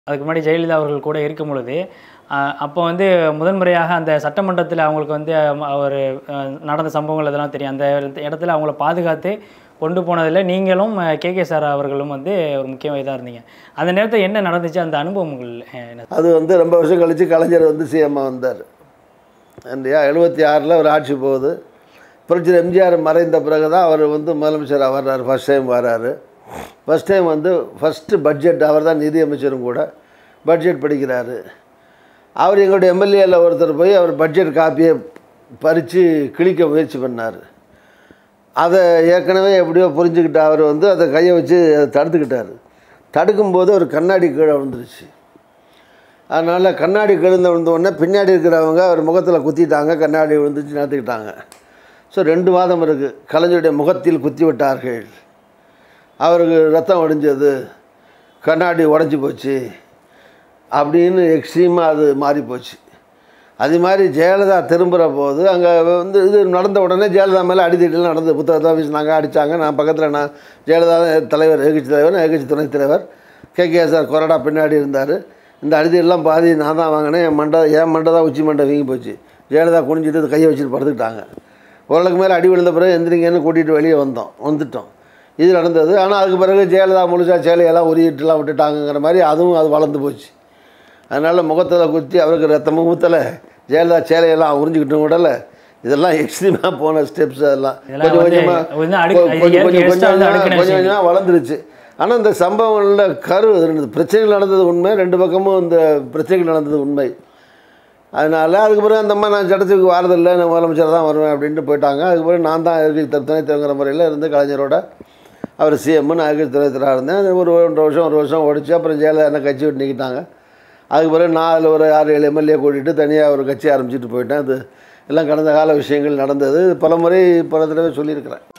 அதுக்கு முன்னாடி ஜெயலலிதா அவர்கள் கூட இருக்கும் பொழுது அஹ், அப்போ வந்து முதன்முறையாக அந்த சட்டமன்றத்தில் அவங்களுக்கு வந்து அவர் நடந்த சம்பவங்கள் இதெல்லாம் தெரியும் அந்த இடத்துல அவங்கள பாதுகாத்து கொண்டு போனதில் நீங்களும் கே கே சார் அவர்களும் வந்து ஒரு முக்கிய இதாக இருந்தீங்க அந்த நேரத்தில் என்ன நடந்துச்சு அந்த அனுபவங்கள் அஹ், என்ன அது வந்து ரொம்ப வருஷம் கழித்து கலைஞர் வந்து சிஎம்மாக வந்தார் இல்லையா எழுபத்தி ஆறில் அவர் ஆட்சி போகுது புரட்சி எம்ஜிஆர் மறைந்த பிறகு தான் அவர் வந்து முதலமைச்சராக வர்றாரு ஃபஸ்ட் டைம் வர்றாரு ஃபஸ்ட் டைம் வந்து ஃபஸ்ட்டு பட்ஜெட் அவர் தான் நிதியமைச்சரும் கூட பட்ஜெட் படிக்கிறாரு அவர் எங்களுடைய எம்எல்ஏல ஒருத்தர் போய் அவர் பட்ஜெட் காப்பியை பறித்து கிழிக்க முயற்சி பண்ணார் அதை ஏற்கனவே எப்படியோ புரிஞ்சுக்கிட்ட அவர் வந்து அதை கையை வச்சு அதை தடுத்துக்கிட்டார் தடுக்கும்போது ஒரு கண்ணாடி கீழே விழுந்துருச்சு அதனால் கண்ணாடி கிழந்து விழுந்த உடனே பின்னாடி இருக்கிறவங்க அவர் முகத்தில் குத்திட்டாங்க கண்ணாடி விழுந்துச்சு நடத்திக்கிட்டாங்க ஸோ ரெண்டு வாதம் இருக்குது கலைஞருடைய முகத்தில் குத்தி விட்டார்கள் அவருக்கு ரத்தம் வடிஞ்சது கண்ணாடி உடஞ்சி போச்சு அப்படின்னு எக்ஸ்ட்ரீமாக அது மாறி போச்சு அது மாதிரி ஜெயலலிதா திரும்புகிற போது அங்கே வந்து இது நடந்த உடனே ஜெயலலிதா மேலே அடித்தடிலாம் நடந்தது புத்தகத்தை வீசினாங்க அடித்தாங்க நான் பக்கத்தில் நான் ஜெயலலிதா தான் தலைவர் எதிர்கட்சி தலைவர் நான் எதிர்கட்சி துணைத் தலைவர் கே கே சார் கொறடா பின்னாடி இருந்தார் இந்த அடித்தடிலாம் பாதி நான் தான் வாங்கினேன் என் மண்டை என் மண்டை தான் உச்சி மண்டை வீங்கி போச்சு ஜெயலலிதா குனிஞ்சிட்டு இது கையை வச்சுட்டு படுத்துக்கிட்டாங்க ஓரளவுக்கு மேலே அடி விழுந்த பிறகு எந்திரிங்கன்னு கூட்டிகிட்டு வெளியே வந்தோம் வந்துட்டோம் இது நடந்தது ஆனால் அதுக்கு பிறகு ஜெயலலிதா முழுசா சேலையெல்லாம் உருகிட்டுலாம் விட்டுட்டாங்கங்கிற மாதிரி அதுவும் அது வளர்ந்து போச்சு அதனால் முகத்தில் குத்தி அவருக்கு ரத்தமும் ஊற்றலை ஜெயலலிதா சேலையெல்லாம் உறிஞ்சிக்கிட்டும் விடல இதெல்லாம் எக்ஸ்ட்ரீமாக போன ஸ்டெப்ஸ் அதெல்லாம் இதெல்லாம் கொஞ்சம் வந்து கொஞ்சமாக வந்து அடுக்கு- கொஞ்சம் இது கொஞ்சம் extra வந்து கொஞ்சம் அடுக்குன கொஞ்சம் விஷயம். கொஞ்சமாக வளர்ந்துருச்சு ஆனால் இந்த சம்பவங்களில் கரு இருந்தது பிரச்சனைகள் நடந்தது உண்மை ரெண்டு பக்கமும் இந்த பிரச்சனைகள் நடந்தது உண்மை அதனால் அதுக்கு பிறகு அந்த அம்மா நான் சட்டத்துக்கு வாரதில்லை நான் முதலமைச்சர் தான் வருவேன் அப்படின்ட்டு போயிட்டாங்க அதுக்கு பிறகு நான் தான் எதிர்கட்சி துணைத்தலைங்கிற முறையில் இருந்து கலைஞரோட அவர் சிஎம் நான் எதிர்கட்சி துணைத்தராக இருந்தேன் அது ஒரு ஒன்றரை வருஷம் ஒரு வருஷம் ஓடிச்சு அப்புறம் ஜெயலலிதா என்ன கட்சி விட்டு நிற்கிட்டாங்க அதுக்கு பிறகு நான் அதில் ஒரு ஆறு ஏழு எம்எல்ஏ கூட்டிகிட்டு தனியாக ஒரு கட்சி ஆரம்பிச்சிட்டு போயிட்டேன் அது எல்லாம் கடந்த கால விஷயங்கள் நடந்தது பல முறை பல தடவை சொல்லியிருக்கிறேன்